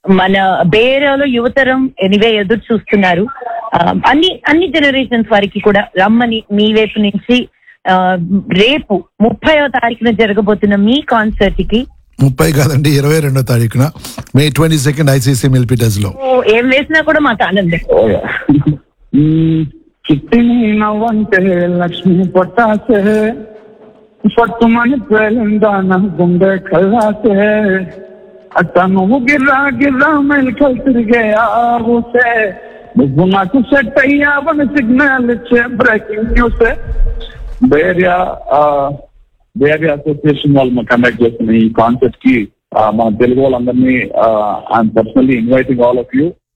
మన బేరాలో యువతరం ఎనివే ఎదురు చూస్తున్నారు ఆ, అన్ని అన్ని జనరేషన్స్ వారికి కూడా రమ్మని మీ వైపు నుంచి ఆ, రేపు ముప్పైవ తారీఖున జరగబోతున్న మీ కాన్సర్ట్ కి ముప్పై కాదండి ఇరవై రెండో తారీఖున May twenty second ICC Milpitas లో ఓ, ఏం వేసినా కూడా మాకు ఆనందం చిట్టిని నవ్వంటే లక్ష్మి పొట్టాసే పట్టుమని పేలిందాన గుండె కళ్ళాసే అట్ట నువ్వు గిర్రా గిర్రా మెలికలు తిరిగే ఆవుసే నువ్వు నాకు సెట్ అయ్యావని సిగ్నల్ ఇచ్చే breaking news Bay Area Bay Area association వాళ్ళు కండక్ట్ చేస్తున్న ఈ కాన్సెప్ట్ కి ఆ, మన తెలుగు వాళ్ళందరినీ I'm personally inviting all of you